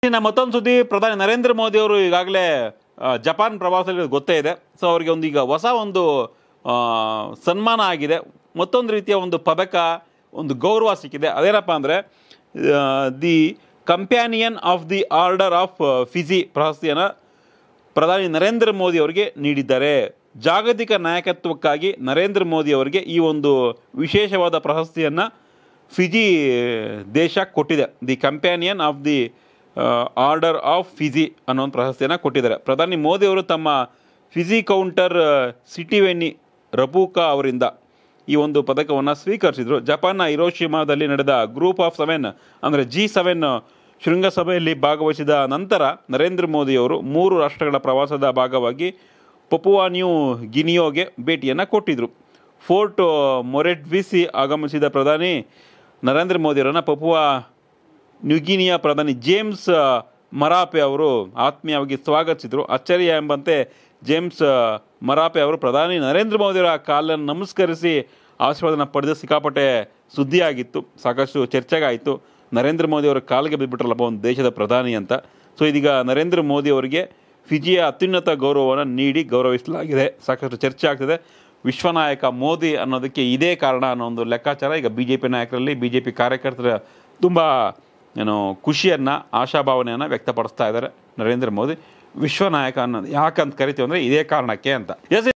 ಇನ್ನು ಮತ್ತೊಂದು ಸುದ್ದಿ ಪ್ರಧಾನಿ ನರೇಂದ್ರ ಮೋದಿ ಅವರು ಈಗಾಗಲೇ ಆ, ಜಪಾನ್ ಪ್ರವಾಸದಲ್ಲಿ ಗೊತ್ತೇ ಇದೆ ಸೊ ಅವರಿಗೆ ಒಂದು ಈಗ ಹೊಸ ಒಂದು ಆ, ಸನ್ಮಾನ ಆಗಿದೆ ಮತ್ತೊಂದು ರೀತಿಯ ಒಂದು ಪದಕ ಒಂದು ಗೌರವ ಸಿಕ್ಕಿದೆ ಅದೇನಪ್ಪ ಅಂದರೆ the companion of the order of Fiji ಪ್ರಶಸ್ತಿಯನ್ನು ಪ್ರಧಾನಿ ನರೇಂದ್ರ ಮೋದಿ ಅವರಿಗೆ ನೀಡಿದ್ದಾರೆ ಜಾಗತಿಕ ನಾಯಕತ್ವಕ್ಕಾಗಿ ನರೇಂದ್ರ ಮೋದಿ ಅವರಿಗೆ ಈ ಒಂದು ವಿಶೇಷವಾದ ಪ್ರಶಸ್ತಿಯನ್ನು ಫಿಜಿ ದೇಶ ಕೊಟ್ಟಿದೆ the companion of the order of Fiji ಅನ್ನೋ ಒಂದು ಪ್ರಶಸ್ತಿಯನ್ನು ಕೊಟ್ಟಿದ್ದಾರೆ ಪ್ರಧಾನಿ ಮೋದಿ ಅವರು ತಮ್ಮ ಫಿಜಿ ಕೌಂಟರ್ ಸಿಟಿವೆನ್ನಿ ರಬೂಕಾ ಅವರಿಂದ ಈ ಒಂದು ಪದಕವನ್ನು ಸ್ವೀಕರಿಸಿದರು ಜಪಾನ್ನ ಹಿರೋಶಿಮಾದಲ್ಲಿ ನಡೆದ ಗ್ರೂಪ್ ಆಫ್ ಸೆವೆನ್ ಅಂದರೆ ಜಿ ಸೆವೆನ್ ಶೃಂಗಸಭೆಯಲ್ಲಿ ಭಾಗವಹಿಸಿದ ನಂತರ ನರೇಂದ್ರ ಮೋದಿಯವರು ಮೂರು ರಾಷ್ಟ್ರಗಳ ಪ್ರವಾಸದ ಭಾಗವಾಗಿ ಪಪುವಾ ನ್ಯೂ ಗಿನಿಯೋಗೆ ಭೇಟಿಯನ್ನು ಕೊಟ್ಟಿದ್ದರು ಫೋರ್ಟ್ ಮೊರೆಟ್ವಿಸಿ ಆಗಮಿಸಿದ ಪ್ರಧಾನಿ ನರೇಂದ್ರ ಮೋದಿಯವರನ್ನು ಪಪುವಾ ನ್ಯೂಗಿನಿಯ ಪ್ರಧಾನಿ ಜೇಮ್ಸ್ ಆ, ಮರಾಪೆ ಅವರು ಆತ್ಮೀಯವಾಗಿ ಸ್ವಾಗತಿಸಿದರು ಅಚ್ಚರಿಯ ಎಂಬಂತೆ ಜೇಮ್ಸ್ ಆ, ಮರಾಪೆ ಅವರು ಪ್ರಧಾನಿ ನರೇಂದ್ರ ಮೋದಿಯವರ ಕಾಲನ್ನು ನಮಸ್ಕರಿಸಿ ಆಶೀರ್ವಾದನ ಪಡೆದು ಸಿಕ್ಕಾಪಟ್ಟೆ ಸುದ್ದಿಯಾಗಿತ್ತು ಸಾಕಷ್ಟು ಚರ್ಚೆಗಾಯಿತು ನರೇಂದ್ರ ಮೋದಿ ಅವರ ಕಾಲಿಗೆ ಬಿದ್ದುಬಿಟ್ರಲ್ಲಪ್ಪ ಒಂದು ದೇಶದ ಪ್ರಧಾನಿ ಅಂತ ಸೊ ಇದೀಗ ನರೇಂದ್ರ ಮೋದಿ ಅವರಿಗೆ ಫಿಜಿಯ ಅತ್ಯುನ್ನತ ಗೌರವವನ್ನು ನೀಡಿ ಗೌರವಿಸಲಾಗಿದೆ ಸಾಕಷ್ಟು ಚರ್ಚೆ ಆಗ್ತಿದೆ ವಿಶ್ವನಾಯಕ ಮೋದಿ ಅನ್ನೋದಕ್ಕೆ ಇದೇ ಕಾರಣ ಅನ್ನೋ ಒಂದು ಲೆಕ್ಕಾಚಾರ ಈಗ ಬಿ ಜೆ ಪಿ ನಾಯಕರಲ್ಲಿ ಬಿ ಜೆ ಪಿ ಕಾರ್ಯಕರ್ತರ ತುಂಬ ಏನು ಖುಷಿಯನ್ನು ಆಶಾಭಾವನೆಯನ್ನು ವ್ಯಕ್ತಪಡಿಸ್ತಾ ಇದ್ದಾರೆ ನರೇಂದ್ರ ಮೋದಿ ವಿಶ್ವನಾಯಕ ಅನ್ನೋದು ಯಾಕಂತ ಕರಿತೀವಿ ಅಂದರೆ ಇದೇ ಕಾರಣಕ್ಕೆ ಅಂತ ಎಸ್